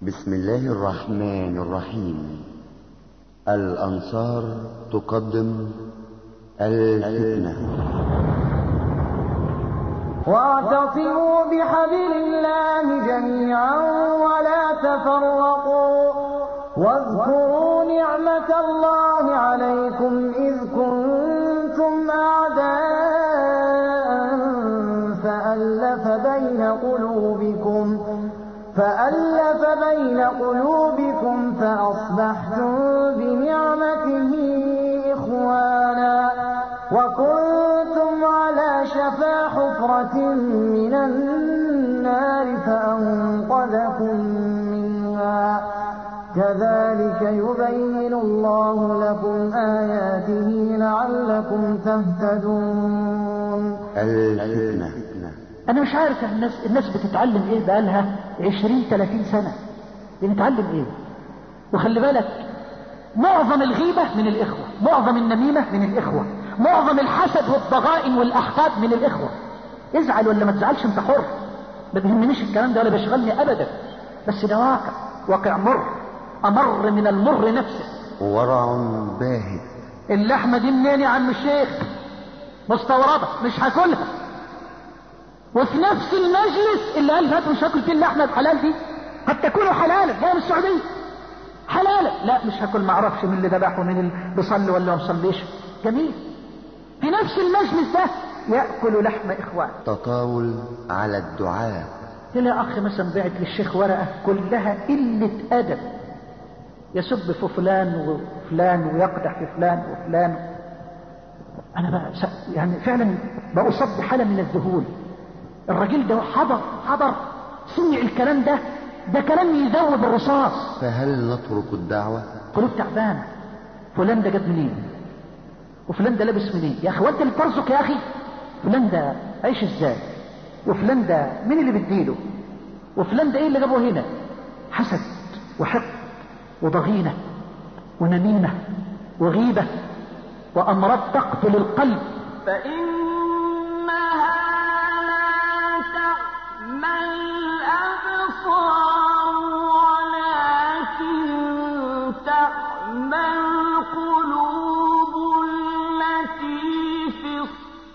بسم الله الرحمن الرحيم الأنصار تقدم الفتنة واعتصموا بحبل الله جميعا ولا تفرقوا واذكروا نعمة الله عليكم إذ كنتم أعداء فألف بين قلوبكم فألف بين قلوبكم فأصبحتم بنعمته إخوانا وكنتم على شفا حفرة من النار فأنقذكم منها كذلك يبين الله لكم آياته لعلكم تهتدون الفتنة انا مش عارف الناس الناس بتتعلم ايه بقالها 20 30 سنه بنتعلم ايه وخلي بالك معظم الغيبه من الاخوه معظم النميمه من الاخوه معظم الحسد والضغائن والاحقاد من الاخوه ازعل ولا ما تزعلش انت حر ما بيهمنيش الكلام ده ولا بيشغلني ابدا بس ده واقع واقع مر امر من المر نفسه ورع باهت اللحمه دي منين يا عم الشيخ مستورده مش هاكلها وفي نفس المجلس اللي قال فات مش هاكل فيه اللحمه الحلال دي قد تكون حلالا جايه من السعوديه حلالا لا مش هاكل ما اعرفش مين اللي ذبح ومين اللي بيصلي ولا ما بيصليش جميل في نفس المجلس ده ياكل لحم اخوان تطاول على الدعاء تلاقي اخ مثلا بعت للشيخ ورقه كلها قله ادب يسب في فلان وفلان ويقدح في فلان وفلان انا بقى س- يعني فعلا بأصاب بحاله من الذهول الراجل ده حضر حضر سمع الكلام ده ده كلام يذوب الرصاص فهل نترك الدعوة قلوب تعبانه فلان ده جاب منين وفلان ده لابس منين يا اخي وانت اللي بترزق يا اخي فلان ده عايش ازاي وفلان ده مين اللي بيديله وفلان ده ايه اللي جابه هنا حسد وحقد وضغينه ونميمه وغيبه وامراض تقتل القلب فإنها لا تعمى الأبصار ولكن تعمى القلوب التي في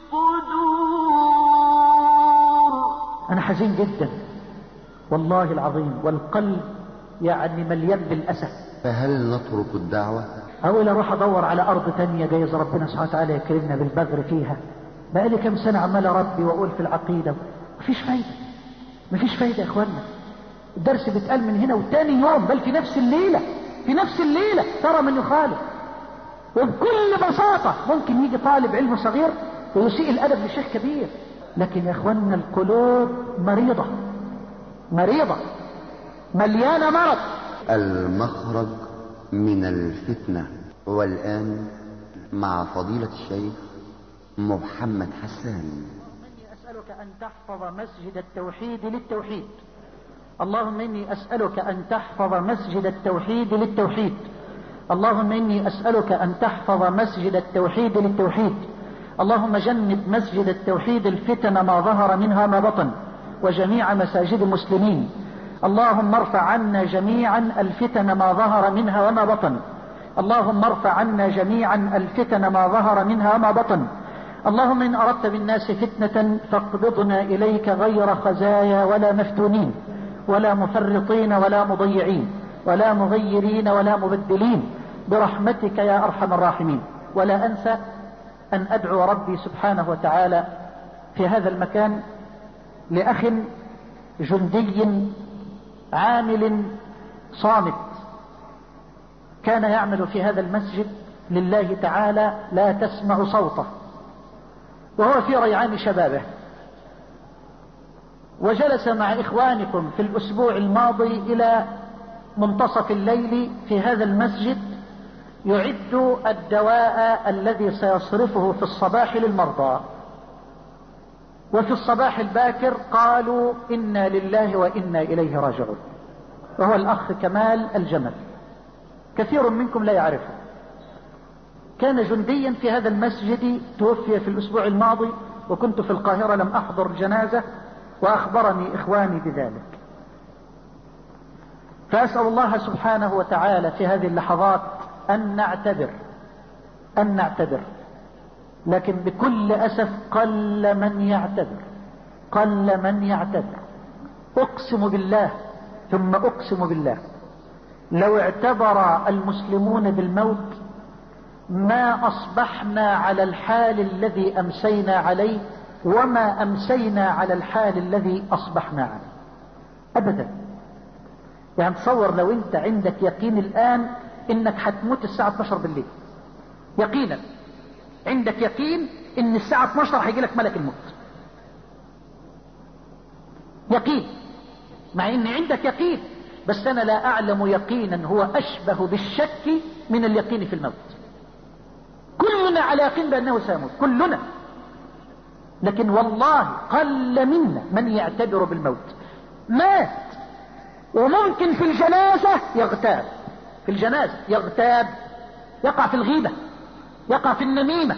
الصدور انا حزين جدا والله العظيم والقلب يعني مليان بالاسى فهل نترك الدعوة اقول اروح ادور على ارض تانية جايز ربنا سبحانه وتعالى يكرمنا بالبذر فيها بقالي كام سنة عمال اربي واقول في العقيدة مفيش فايدة مفيش فايدة يا اخوانا الدرس بيتقال من هنا وتاني يوم بل في نفس الليلة في نفس الليلة ترى من يخالف وبكل بساطة ممكن يجي طالب علم صغير ويسيء الادب لشيخ كبير لكن يا اخوانا القلوب مريضة مريضة مليانة مرض المخرج من الفتنة والآن مع فضيلة الشيخ محمد حسان إني أسألك أن تحفظ مسجد التوحيد للتوحيد اللهم إني أسألك أن تحفظ مسجد التوحيد للتوحيد اللهم إني أسألك أن تحفظ مسجد التوحيد للتوحيد اللهم جنب مسجد التوحيد الفتن ما ظهر منها ما بطن وجميع مساجد المسلمين اللهم ارفع عنا جميعا الفتن ما ظهر منها وما بطن اللهم ارفع عنا جميعا الفتن ما ظهر منها وما بطن اللهم إن أردت بالناس فتنة فاقبضنا إليك غير خزايا ولا مفتونين ولا مفرطين ولا مضيعين ولا مغيرين ولا مبدلين برحمتك يا أرحم الراحمين ولا أنسى أن أدعو ربي سبحانه وتعالى في هذا المكان لأخ جندي عامل صامت كان يعمل في هذا المسجد لله تعالى لا تسمع صوته وهو في ريعان شبابه وجلس مع إخوانكم في الأسبوع الماضي إلى منتصف الليل في هذا المسجد يعد الدواء الذي سيصرفه في الصباح للمرضى وفي الصباح الباكر قالوا إنا لله وإنا إليه راجعون وهو الأخ كمال الجمل كثير منكم لا يعرفه كان جنديا في هذا المسجد توفي في الأسبوع الماضي وكنت في القاهرة لم أحضر جنازة وأخبرني إخواني بذلك فأسأل الله سبحانه وتعالى في هذه اللحظات أن نعتبر أن نعتبر لكن بكل أسف قل من يعتبر قل من يعتبر أقسم بالله ثم أقسم بالله لو اعتبر المسلمون بالموت ما أصبحنا على الحال الذي أمسينا عليه وما أمسينا على الحال الذي أصبحنا عليه أبدا يعني تصور لو أنت عندك يقين الآن إنك هتموت الساعة 12 بالليل يقينا عندك يقين إن الساعة 12 هيجي لك ملك الموت يقين مع إن عندك يقين بس أنا لا أعلم يقينا هو أشبه بالشك من اليقين في الموت كلنا على يقين بأنه سيموت كلنا لكن والله قل منا من يعتبر بالموت مات وممكن في الجنازة يغتاب في الجنازة يغتاب يقع في الغيبة يقع في النميمة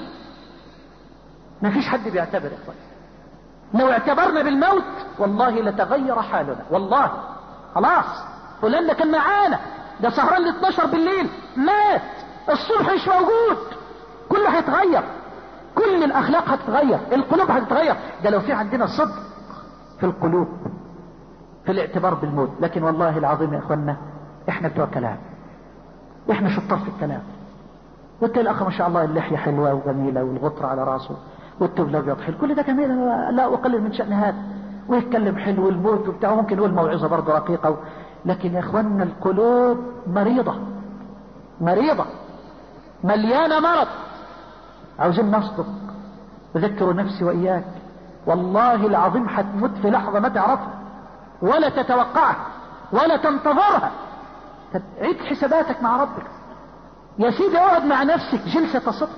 ما فيش حد بيعتبر يا اخوان لو اعتبرنا بالموت والله لتغير حالنا والله خلاص فلان ده كان معانا ده سهران ل 12 بالليل مات الصبح مش موجود كله هيتغير كل الاخلاق هتتغير القلوب هتتغير ده لو في عندنا صدق في القلوب في الاعتبار بالموت لكن والله العظيم يا اخوانا احنا بتوع كلام احنا شطار في الكلام وتلاقي الاخ ما شاء الله اللحيه حلوه وجميله والغطر على راسه والتوب الابيض حلو كل ده جميل لا اقلل من شان هذا ويتكلم حلو والموت وبتاع ممكن يقول موعظه برضه رقيقه لكن يا اخوانا القلوب مريضه مريضه مليانه مرض عاوزين نصدق اذكر نفسي واياك والله العظيم هتموت في لحظه ما تعرفها ولا تتوقعها ولا تنتظرها عيد حساباتك مع ربك يا سيدي اقعد مع نفسك جلسة صدق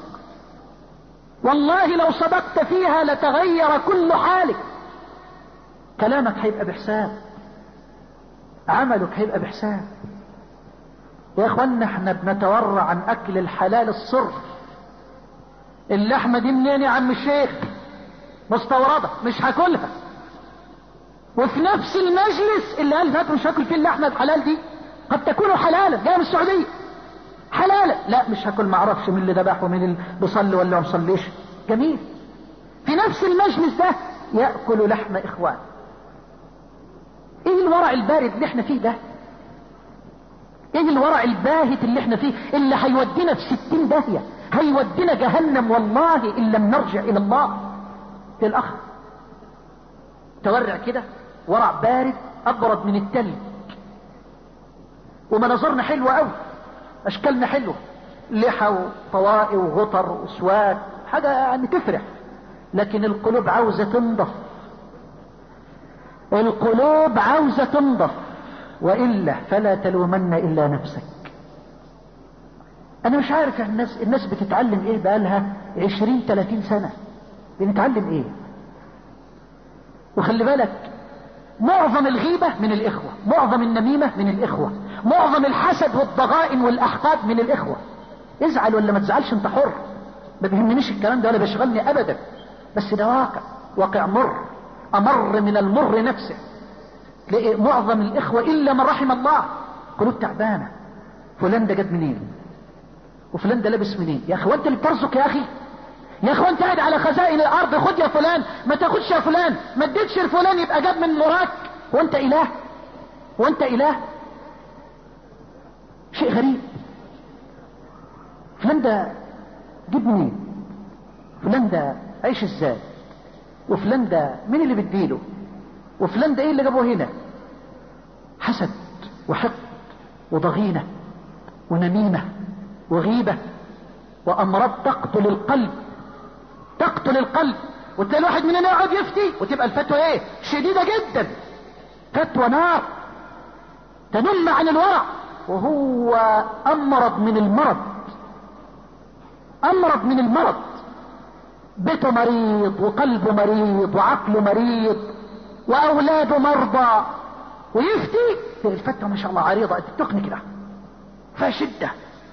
والله لو صدقت فيها لتغير كل حالك كلامك هيبقى بحساب عملك هيبقى بحساب يا اخوانا احنا بنتورع عن اكل الحلال الصرف اللحمه دي منين يا عم الشيخ مستورده مش هاكلها وفي نفس المجلس اللي قال فات مش هاكل فيه اللحمه الحلال دي قد تكون حلالا جايه من السعوديه حلالا لا مش هاكل ما اعرفش مين اللي ذبح ومين اللي بيصلي ولا ما مصليش جميل في نفس المجلس ده ياكل لحم اخوان ايه الورع البارد اللي احنا فيه ده ايه الورع الباهت اللي احنا فيه اللي هيودينا في ستين داهية هيودينا جهنم والله ان لم نرجع الى الله الاخ تورع كده ورع بارد ابرد من التلج ومناظرنا حلوة قوي اشكالنا حلوة لحى وطوائي وغطر وسواد حاجة يعني تفرح لكن القلوب عاوزة تنضف القلوب عاوزة تنضف وإلا فلا تلومن إلا نفسك أنا مش عارف يعني الناس الناس بتتعلم إيه بقالها عشرين تلاتين سنة بنتعلم إيه وخلي بالك معظم الغيبة من الإخوة معظم النميمة من الإخوة معظم الحسد والضغائن والأحقاد من الإخوة ازعل ولا ما تزعلش انت حر ما بيهمنيش الكلام ده ولا بيشغلني أبدا بس ده واقع واقع مر أمر من المر نفسه تلاقي معظم الإخوة إلا من رحم الله قلوب تعبانة فلان ده جاب منين وفلان ده لابس منين يا أخي وانت اللي بترزق يا أخي يا أخي وانت قاعد على خزائن الأرض خد يا فلان ما تاخدش يا فلان ما اديتش لفلان يبقى جاب من وراك وانت إله وانت إله شيء غريب فلان ده جيب منين فلان ده عيش ازاي وفلان ده مين اللي بيديله وفلان ده ايه اللي جابه هنا حسد وحقد وضغينة ونميمة وغيبة وأمراض تقتل القلب تقتل القلب وتلاقي الواحد مننا يقعد يفتي وتبقى الفتوى ايه شديدة جدا فتوى نار تنم عن الورع وهو أمرض من المرض أمرض من المرض بيته مريض وقلبه مريض وعقله مريض واولاده مرضى ويفتي في الفتوى ما شاء الله عريضة تقني كده فيها شدة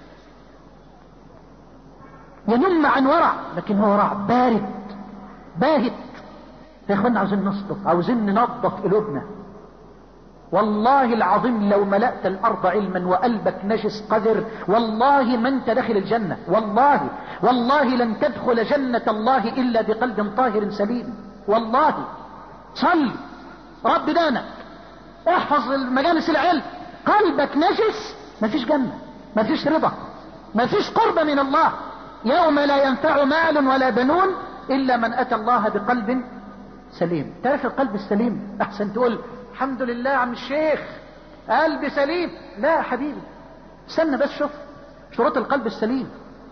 ينم عن ورع لكن هو ورع بارد باهت يا اخوانا عاوزين نصدق عاوزين ننظف قلوبنا والله العظيم لو ملأت الأرض علما وقلبك نجس قذر والله ما انت داخل الجنة والله والله لن تدخل جنة الله إلا بقلب طاهر سليم والله صل رب دانك احفظ مجالس العلم قلبك نجس مفيش جنة مفيش رضا مفيش قرب من الله يوم لا ينفع مال ولا بنون إلا من أتى الله بقلب سليم تعرف القلب السليم أحسن تقول الحمد لله عم الشيخ قلبي سليم لا يا حبيبي استنى بس شوف شروط القلب السليم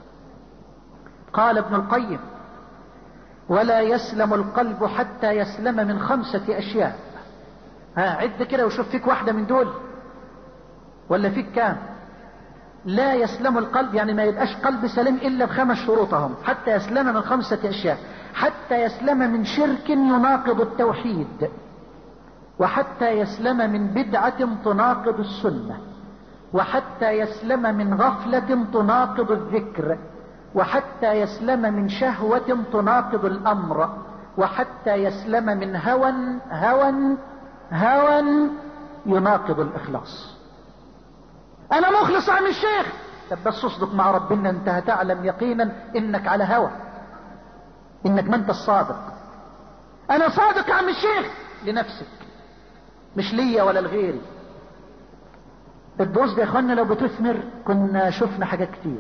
قال ابن القيم ولا يسلم القلب حتى يسلم من خمسة أشياء ها عد كده وشوف فيك واحدة من دول ولا فيك كام لا يسلم القلب يعني ما يبقاش قلب سليم إلا بخمس شروطهم حتى يسلم من خمسة أشياء حتى يسلم من شرك يناقض التوحيد وحتى يسلم من بدعة تناقض السنة وحتى يسلم من غفلة تناقض الذكر وحتى يسلم من شهوة تناقض الأمر وحتى يسلم من هوى هوى هوى يناقض الإخلاص أنا مخلص عن الشيخ طب بس اصدق مع ربنا أنت هتعلم يقينا إنك على هوى إنك ما أنت الصادق أنا صادق عن الشيخ لنفسك مش ليا ولا لغيري الدروس دي يا اخوانا لو بتثمر كنا شفنا حاجات كتير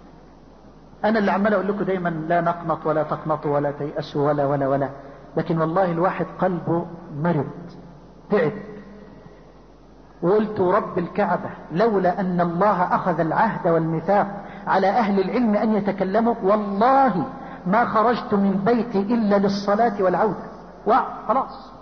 انا اللي عمال اقول لكم دايما لا نقنط ولا تقنطوا ولا تيأسوا ولا ولا ولا لكن والله الواحد قلبه مرض تعب وقلت رب الكعبة لولا ان الله اخذ العهد والميثاق على اهل العلم ان يتكلموا والله ما خرجت من بيتي الا للصلاة والعودة خلاص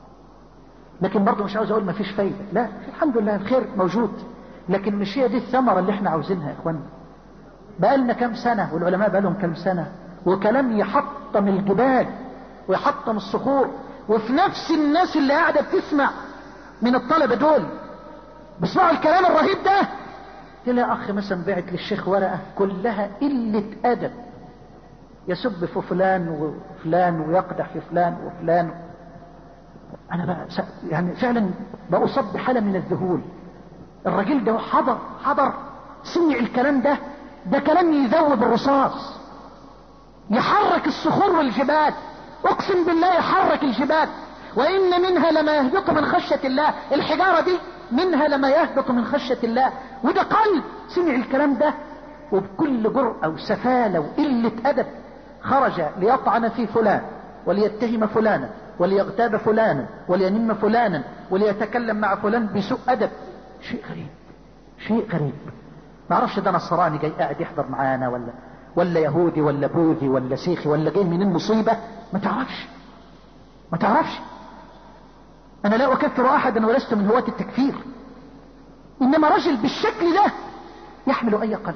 لكن برضه مش عاوز اقول ما فيش فايدة لا الحمد لله الخير موجود لكن مش هي دي الثمرة اللي احنا عاوزينها يا اخوانا بقالنا كام سنة والعلماء بقالهم كام سنة وكلام يحطم الجبال ويحطم الصخور وفي نفس الناس اللي قاعدة بتسمع من الطلبة دول بيسمعوا الكلام الرهيب ده تلاقي اخ مثلا بعت للشيخ ورقة كلها قلة ادب يسب في فلان وفلان ويقدح في فلان وفلان انا بقى يعني فعلا بأصاب بحالة من الذهول الراجل ده حضر حضر سمع الكلام ده ده كلام يذوب الرصاص يحرك الصخور والجبال اقسم بالله يحرك الجبال وان منها لما يهبط من خشية الله الحجارة دي منها لما يهبط من خشية الله وده قلب سمع الكلام ده وبكل جرأة وسفالة وقلة ادب خرج ليطعن في فلان وليتهم فلانا وليغتاب فلانا ولينم فلانا وليتكلم مع فلان بسوء ادب شيء غريب شيء غريب ما اعرفش ده نصراني جاي قاعد يحضر معانا ولا ولا يهودي ولا بوذي ولا سيخي ولا جاي من المصيبة ما تعرفش ما تعرفش انا لا اكفر احدا ولست من هواة التكفير انما رجل بالشكل ده يحمل اي قلب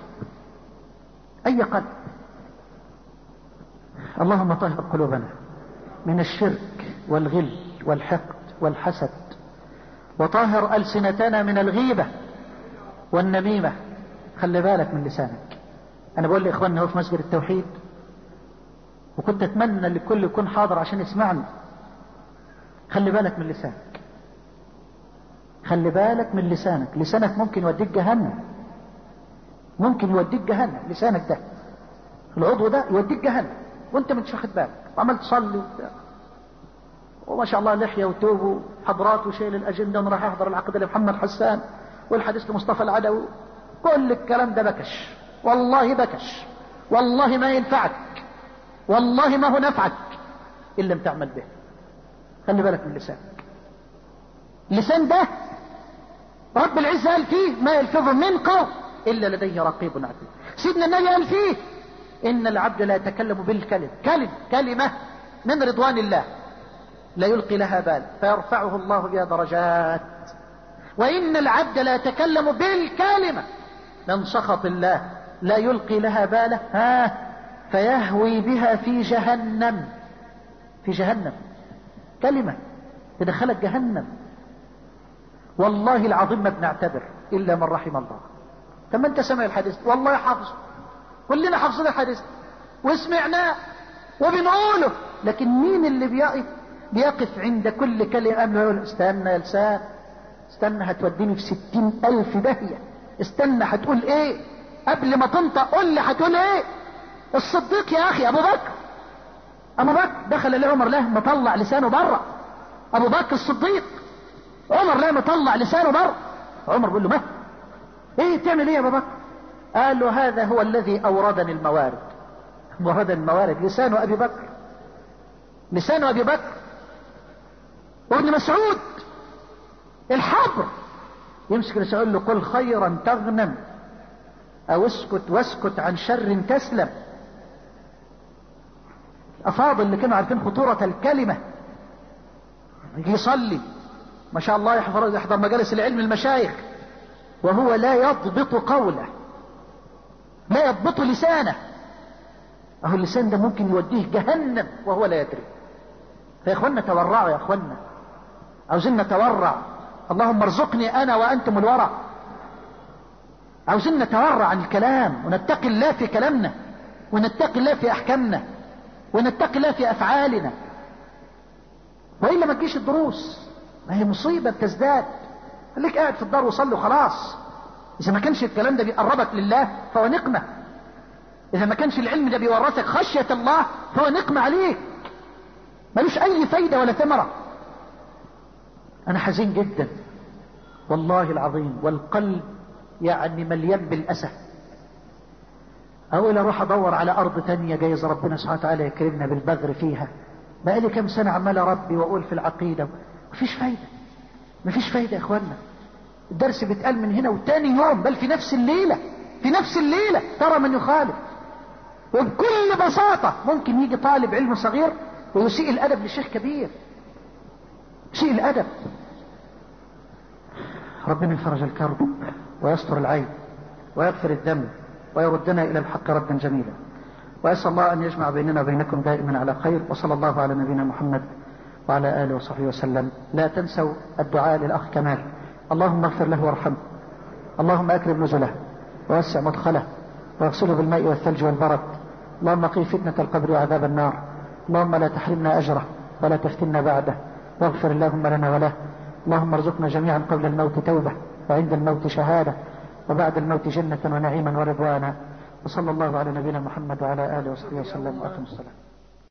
اي قلب اللهم طهر قلوبنا من الشرك والغل والحقد والحسد وطهر ألسنتنا من الغيبة والنميمة خلي بالك من لسانك أنا بقول لإخواننا هو في مسجد التوحيد وكنت أتمنى ان الكل يكون حاضر عشان يسمعني خلي بالك من لسانك خلي بالك من لسانك لسانك ممكن يوديك جهنم ممكن يوديك جهنم لسانك ده العضو ده يوديك جهنم وانت مش واخد بالك وعمال تصلي وبتاع وما شاء الله لحيه وتوب وحضرات وشيل الاجنده وانا راح احضر العقد لمحمد حسان والحديث لمصطفى العدوي كل الكلام ده بكش والله بكش والله ما ينفعك والله ما هو نفعك ان لم تعمل به خلي بالك من لسانك اللسان ده رب العزة قال فيه ما يلفظ من قول الا لديه رقيب عتيد سيدنا النبي قال فيه ان العبد لا يتكلم بالكلم كلم كلمة من رضوان الله لا يلقي لها بال فيرفعه الله بها درجات وان العبد لا يتكلم بالكلمة من سخط الله لا يلقي لها باله ها فيهوي بها في جهنم في جهنم كلمة تدخلت جهنم والله العظيم ما بنعتبر الا من رحم الله طب ما انت سمع الحديث والله حافظه كلنا حافظين الحديث وسمعناه وبنقوله لكن مين اللي بيقف بيقف عند كل كلمة قبل يقول استنى يا لسان استنى هتوديني في ستين ألف داهية استنى هتقول ايه قبل ما تنطق قول لي هتقول ايه الصديق يا اخي ابو بكر ابو بكر دخل عليه عمر له مطلع لسانه بره ابو بكر الصديق عمر لا مطلع لسانه بره عمر بيقول له ما ايه تعمل ايه يا ابو بكر قال له هذا هو الذي اوردني الموارد اوردني الموارد لسان ابي بكر لسان ابي بكر وابن مسعود الحبر يمسك لسانه يقول له قل خيرا تغنم او اسكت واسكت عن شر تسلم افاضل اللي كانوا عارفين خطورة الكلمة يجي يصلي ما شاء الله يحضر, يحضر مجالس العلم المشايخ وهو لا يضبط قوله لا يضبط لسانه اهو اللسان ده ممكن يوديه جهنم وهو لا يدري فيا اخوانا تورعوا يا اخوانا عاوزين نتورع اللهم ارزقني انا وانتم الورع عاوزين نتورع عن الكلام ونتقي الله في كلامنا ونتقي الله في احكامنا ونتقي الله في افعالنا والا ما تجيش الدروس ما هي مصيبه بتزداد خليك قاعد في الدار وصلي وخلاص اذا ما كانش الكلام ده بيقربك لله فهو نقمه اذا ما كانش العلم ده بيورثك خشيه الله فهو نقمه عليك ملوش اي فايده ولا ثمره انا حزين جدا والله العظيم والقلب يعني مليان بالاسى اول اروح ادور على ارض تانية جايز ربنا سبحانه وتعالى يكرمنا بالبذر فيها بقالي كام سنة عمال اربي واقول في العقيدة مفيش فايدة مفيش فايدة يا اخوانا الدرس بيتقال من هنا وتاني يوم بل في نفس الليلة في نفس الليلة ترى من يخالف وبكل بساطة ممكن يجي طالب علم صغير ويسيء الادب لشيخ كبير يسيء الادب ربنا يفرج الكرب ويستر العيب ويغفر الذنب ويردنا إلى الحق ردا جميلا وأسأل الله أن يجمع بيننا وبينكم دائما على خير وصلى الله على نبينا محمد وعلى آله وصحبه وسلم لا تنسوا الدعاء للأخ كمال اللهم اغفر له وارحمه اللهم أكرم نزله ووسع مدخله واغسله بالماء والثلج والبرد اللهم قي فتنة القبر وعذاب النار اللهم لا تحرمنا أجره ولا تفتنا بعده واغفر اللهم لنا وله اللهم ارزقنا جميعا قبل الموت توبة وعند الموت شهادة وبعد الموت جنة ونعيما ورضوانا وصلى الله على نبينا محمد وعلى آله وصحبه وسلم وأقم الصلاة